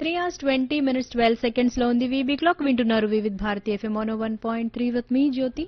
three hours twenty minutes twelve seconds లో ఉంది VB clock వింటున్నారు Vividh Bharati FM one one point three with మీ Jyothi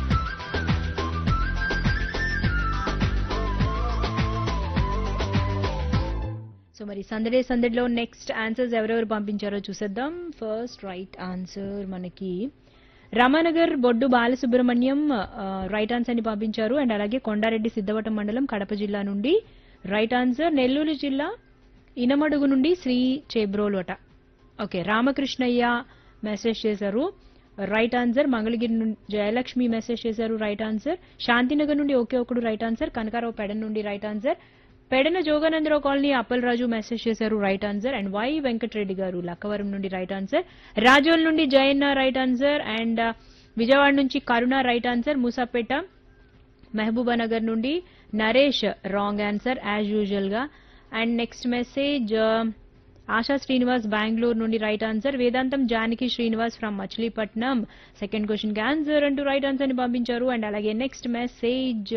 so మరి సందడే సందడిలో నెక్స్ట్ ఆన్సర్స్ ఎవరెవరు పంపించారో చూసేద్దాం ఫస్ట్ రైట్ ఆన్సర్ మనకి రామానగర్ బొడ్డు బాలసుబ్రహ్మణ్యం రైట్ ఆన్సర్ ని పంపించారు అండ్ అలాగే కొండారెడ్డి సిద్ధవటం మండలం కడప జిల్లా నుండి రైట్ ఆన్సర్ నెల్లూరు జిల్లా ఇనమడుగు నుండి శ్రీ చేబ్రోలోట ఓకే రామకృష్ణయ్య మెసేజ్ చేశారు రైట్ ఆన్సర్ మంగళగిరి నుండి జయలక్ష్మి మెసేజ్ చేశారు రైట్ ఆన్సర్ శాంతినగర్ నుండి ఒకే ఒకడు రైట్ ఆన్సర్ కనకారావు పెడన్ నుండి right answer Pedana Joganandarao colony Appalaraju message చేశారు right answer and Y Venkatareddy garu Lakkavaram నుండి రైట్ ఆన్సర్ రాజోల్ నుండి Jayanna right answer and Vijayawada నుంచి కరుణ రైట్ ఆన్సర్ మూసాపేట మహబూబానగర్ నుండి Naresh wrong answer as usual గా and next message ASHA Srinivas Bengaluru నుండి right answer Vedantam Janaki Srinivas from Machilipatnam second question కి ఆన్సర్ అంటూ రైట్ ఆన్సర్ ని పంపించారు అండ్ అలాగే next message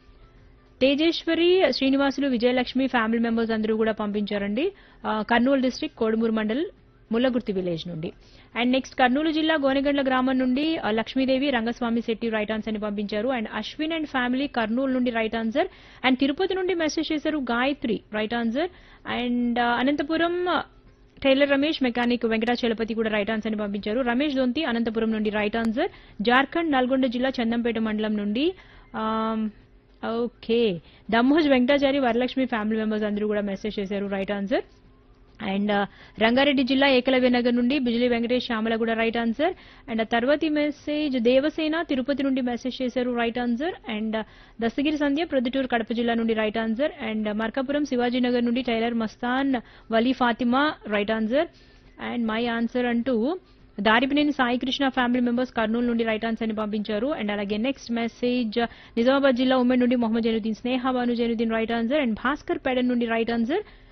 Tejeswari Srinivasulu Vijayalakshmi family members అందరూ కూడా పంపించారండి ఆ, కర్నూలు డిస్టిక్ కోడుమూరు మండల్ ముల్లగుర్తి విలేజ్ నుండి అండ్ నెక్స్ట్ కర్నూలు జిల్లా గోనెగండ్ల గ్రామం నుండి ఆ, లక్ష్మీదేవి రంగస్వామి శెట్టి రైట్ ఆన్సర్ ని పంపించారు and Ashwin and family Kurnool నుండి రైట్ ఆన్సర్ అండ్ తిరుపతి నుండి మెసేజ్ చేశారు గాయత్రి రైట్ ఆన్సర్ అండ్ ఆ, అనంతపురం టైలర్ రమేష్ మెకానిక్ వెంకటాచలపతి కూడా రైట్ ఆన్సర్ ని పంపించారు రమేష్ దొంతి అనంతపురం నుండి రైట్ ఆన్సర్ జార్ఖండ్ నల్గొండ జిల్లా చందంపేట మండలం నుండి um, okay Dammoj Venkatachari Varalakshmi family members అందరూ కూడా మెసేజ్ చేశారు రైట్ ఆన్సర్ అండ్ రంగారెడ్డి జిల్లా ఏకలవ్య నగర్ నుండి బిజిలీ వెంకటేష్ శ్యామల కూడా రైట్ ఆన్సర్ అండ్ తర్వాతి మెసేజ్ దేవసేన తిరుపతి నుండి మెసేజ్ చేశారు right answer and Dastagiri Sandhya Proddatur Kadapa జిల్లా నుండి right answer and Markapuram Shivajinagar నుండి tailor Mastan Vali Fatima right answer and my answer అంటూ దారిపినేని సాయి కృష్ణ ఫ్యామిలీ మెంబర్స్ కర్నూలు నుండి రైట్ ఆన్సర్ ని పంపించారు అండ్ అలాగే నెక్స్ట్ మెసేజ్ నిజామాబాద్ జిల్లా ఉమెన్ నుండి Mohammed Zainuddin Sneha Banu Zainuddin right answer and Bhaskar Pedana నుండి రైట్ ఆన్సర్